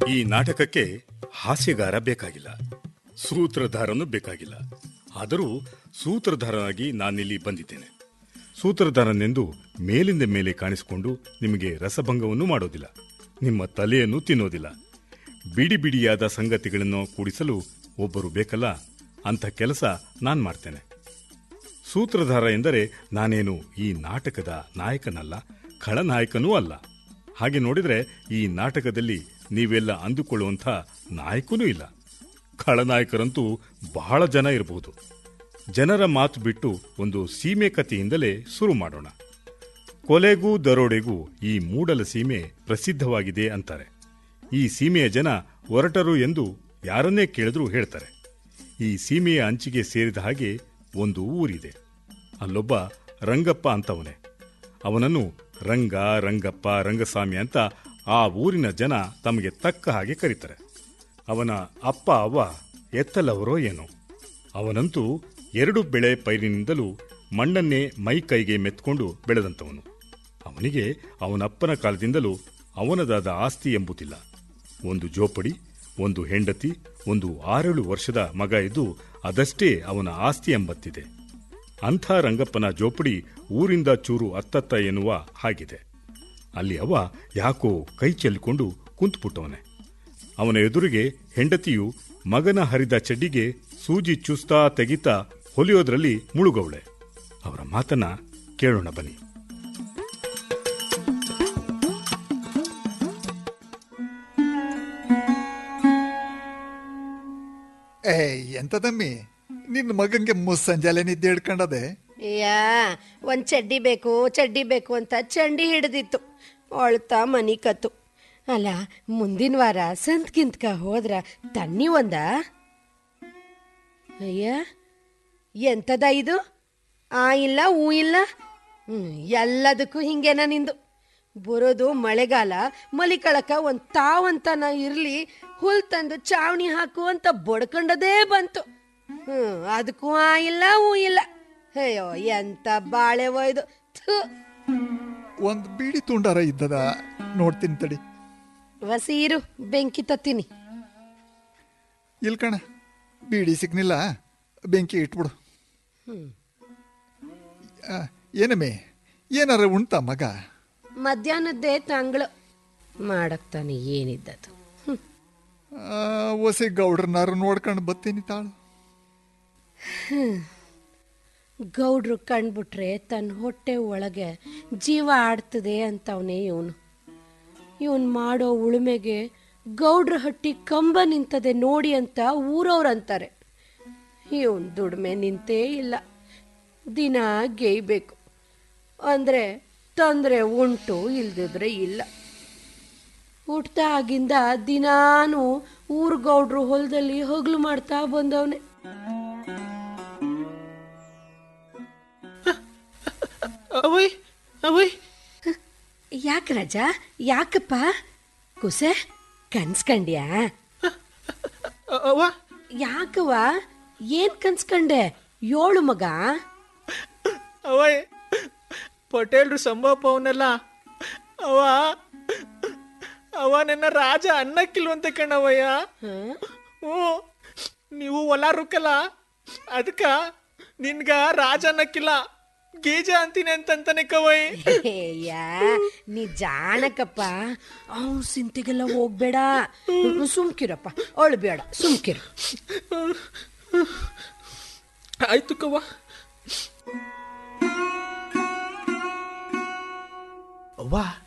ಈ ನಾಟಕಕ್ಕೆ ಹಾಸ್ಯಗಾರ ಬೇಕಾಗಿಲ್ಲ ಸೂತ್ರಧಾರನು ಬೇಕಾಗಿಲ್ಲ ಆದರೂ ಸೂತ್ರಧಾರನಾಗಿ ನಾನಿಲ್ಲಿ ಬಂದಿದ್ದೇನೆ ಸೂತ್ರಧಾರನೆಂದು ಮೇಲಿಂದ ಮೇಲೆ ಕಾಣಿಸಿಕೊಂಡು ನಿಮಗೆ ರಸಭಂಗವನ್ನು ಮಾಡೋದಿಲ್ಲ ನಿಮ್ಮ ತಲೆಯನ್ನು ತಿನ್ನೋದಿಲ್ಲ ಬಿಡಿ ಬಿಡಿಯಾದ ಸಂಗತಿಗಳನ್ನು ಕೂಡಿಸಲು ಒಬ್ಬರು ಬೇಕಲ್ಲ ಅಂಥ ಕೆಲಸ ನಾನು ಮಾಡ್ತೇನೆ ಸೂತ್ರಧಾರ ಎಂದರೆ ನಾನೇನು ಈ ನಾಟಕದ ನಾಯಕನಲ್ಲ ಖಳನಾಯಕನೂ ಅಲ್ಲ ಹಾಗೆ ನೋಡಿದರೆ ಈ ನಾಟಕದಲ್ಲಿ ನೀವೆಲ್ಲ ಅಂದುಕೊಳ್ಳುವಂಥ ನಾಯಕನೂ ಇಲ್ಲ ಖಳನಾಯಕರಂತೂ ಬಹಳ ಜನ ಇರಬಹುದು ಜನರ ಮಾತು ಬಿಟ್ಟು ಒಂದು ಸೀಮೆ ಕಥೆಯಿಂದಲೇ ಶುರು ಮಾಡೋಣ ಕೊಲೆಗೂ ದರೋಡೆಗೂ ಈ ಮೂಡಲ ಸೀಮೆ ಪ್ರಸಿದ್ಧವಾಗಿದೆ ಅಂತಾರೆ ಈ ಸೀಮೆಯ ಜನ ಒರಟರು ಎಂದು ಯಾರನ್ನೇ ಕೇಳಿದ್ರೂ ಹೇಳ್ತಾರೆ ಈ ಸೀಮೆಯ ಅಂಚಿಗೆ ಸೇರಿದ ಹಾಗೆ ಒಂದು ಊರಿದೆ ಅಲ್ಲೊಬ್ಬ ರಂಗಪ್ಪ ಅಂತವನೇ ಅವನನ್ನು ರಂಗ ರಂಗಪ್ಪ ರಂಗಸ್ವಾಮಿ ಅಂತ ಆ ಊರಿನ ಜನ ತಮಗೆ ತಕ್ಕ ಹಾಗೆ ಕರೀತಾರೆ ಅವನ ಅಪ್ಪ ಅವ್ವ ಎತ್ತಲವರೋ ಏನೋ ಅವನಂತೂ ಎರಡು ಬೆಳೆ ಪೈರಿನಿಂದಲೂ ಮಣ್ಣನ್ನೇ ಮೈ ಕೈಗೆ ಮೆತ್ಕೊಂಡು ಬೆಳೆದಂತವನು ಅವನಿಗೆ ಅವನಪ್ಪನ ಕಾಲದಿಂದಲೂ ಅವನದಾದ ಆಸ್ತಿ ಎಂಬುದಿಲ್ಲ ಒಂದು ಜೋಪಡಿ ಒಂದು ಹೆಂಡತಿ ಒಂದು ಆರೇಳು ವರ್ಷದ ಮಗ ಇದ್ದು ಅದಷ್ಟೇ ಅವನ ಆಸ್ತಿ ಎಂಬತ್ತಿದೆ ಅಂಥ ರಂಗಪ್ಪನ ಜೋಪಡಿ ಊರಿಂದ ಚೂರು ಅತ್ತತ್ತ ಎನ್ನುವ ಹಾಗಿದೆ ಅಲ್ಲಿ ಅವ ಯಾಕೋ ಕೈ ಚೆಲ್ಲಿಕೊಂಡು ಕುಂತ್ಬಿಟ್ಟವನೆ ಅವನ ಎದುರಿಗೆ ಹೆಂಡತಿಯು ಮಗನ ಹರಿದ ಚಡ್ಡಿಗೆ ಸೂಜಿ ಚುಸ್ತಾ ತೆಗಿತಾ ಹೊಲಿಯೋದ್ರಲ್ಲಿ ಮುಳುಗವಳೆ ಅವರ ಮಾತನ್ನ ಕೇಳೋಣ ಬನ್ನಿ ಏ ಎಂತ ತಮ್ಮಿ ನಿನ್ನ ಮಗಂಗೆ ಮುಸ್ಸಂಜಾಲೆ ನಿದ್ದೆ ಹಿಡ್ಕೊಂಡದೆ ಯಾ ಒಂದ್ ಚಡ್ಡಿ ಬೇಕು ಚಡ್ಡಿ ಬೇಕು ಅಂತ ಚಂಡಿ ಹಿಡ್ದಿತ್ತು ಅಳ್ತಾ ಮನಿ ಕತ್ತು ಅಲ್ಲ ಮುಂದಿನ ವಾರ ಸಂತ್ಗಿಂತ್ಕ ಹೋದ್ರ ತನ್ನಿ ಒಂದ ಅಯ್ಯ ಎಂತದ ಇದು ಆ ಇಲ್ಲ ಹೂ ಇಲ್ಲ ಹ್ಮ್ ಎಲ್ಲದಕ್ಕೂ ಹಿಂಗೇನ ನಿಂದು ಬರೋದು ಮಳೆಗಾಲ ಮಲಿಕಳಕ ಒಂದ್ ತಾವಂತನ ಇರ್ಲಿ ಹುಲ್ ತಂದು ಚಾವಣಿ ಹಾಕು ಅಂತ ಬಡ್ಕೊಂಡದೇ ಬಂತು ಹ್ಮ್ ಅದಕ್ಕೂ ಆ ಇಲ್ಲ ಹೂ ಇಲ್ಲ ಅಯ್ಯೋ ಎಂತ ಬಾಳೆ ಒಯ್ದು ಥು ಒಂದ್ ಬೀಡಿ ತುಂಡಾರ ಇದ್ದದ ನೋಡ್ತೀನಿ ತಡಿ ವಸೀರು ಬೆಂಕಿ ತತ್ತೀನಿ ಇಲ್ ಕಣ ಬೀಡಿ ಸಿಕ್ನಿಲ್ಲ ಬೆಂಕಿ ಇಟ್ಬಿಡು ಆ, ಏನಮ್ಮೆ ಏನಾರ ಉಣ್ತಾ ಮಗ ಮಧ್ಯಾಹ್ನದ್ದೇ ತಂಗಳು ಮಾಡಕ್ತಾನೆ ಏನಿದ್ದದು ಹ್ಮ್. ಆ, ಒಸಿ ಗೌಡ್ರನಾರು ನೋಡ್ಕೊಂಡು ಬತ್ತೀನಿ ತಾಳು ಗೌಡ್ರು ಕಂಡ್ಬಿಟ್ರೆ ತನ್ನ ಹೊಟ್ಟೆ ಒಳಗೆ ಜೀವ ಆಡ್ತದೆ ಅಂತವನೇ ಇವನು ಇವನ್ ಮಾಡೋ ಉಳುಮೆಗೆ ಗೌಡ್ರ ಹಟ್ಟಿ ಕಂಬ ನಿಂತದೆ ನೋಡಿ ಅಂತ ಊರವ್ರಂತಾರೆ ಇವನ್ ದುಡಿಮೆ ನಿಂತೇ ಇಲ್ಲ ದಿನ ಗೇಯ್ಬೇಕು ಅಂದ್ರೆ ತೊಂದರೆ ಉಂಟು ಇಲ್ದಿದ್ರೆ ಇಲ್ಲ ಹುಟ್ದಾಗಿಂದ ದಿನಾನು ಊರ್ ಗೌಡ್ರು ಹೊಲದಲ್ಲಿ ಹೊಗ್ಲು ಮಾಡ್ತಾ ಬಂದವನೆ ಅವಯ್ ಅವಯ್ ಯಾಕೆ ರಾಜ ಯಾಕಪ್ಪ ಕುಸೆ ಕನ್ಸ್ಕಂಡ್ಯಾ ಅವ್ವ ಯಾಕವ್ವ ಏನ್ ಕನ್ಸ್ಕಂಡೆ ಏಳು ಮಗ ಅವಯ್ ಪಟೇಲ್ರು ಸಂಭಾಪ ಅವನಲ್ಲ ಅವ ಅವ ನನ್ನ ರಾಜ ಅನ್ನಕ್ಕಿಲ್ವಂತೆ ಕಣವಯ್ಯ ಹ್ಞೂ ನೀವು ಹೊಲ ರುಕ್ಕಲ್ಲ ಅದಕ್ಕ ನಿನ್ಗ ರಾಜ ಅನ್ನಕ್ಕಿಲ್ಲ ಗೀಜ ಅಂತೀನಿ ಅಂತಂತಾನೆ ಕವಯ್ ಯಾ ನೀ ಜಾಣಕಪ್ಪ ಅವ್ನು ಸಿಂತೆಗೆಲ್ಲ ಹೋಗ್ಬೇಡ ಸುಮ್ಕಿರಪ್ಪ ಅಳ್ಬೇಡ ಸುಮ್ಕಿರು ಆಯ್ತು ಕವ್ವ ಅವ್ವ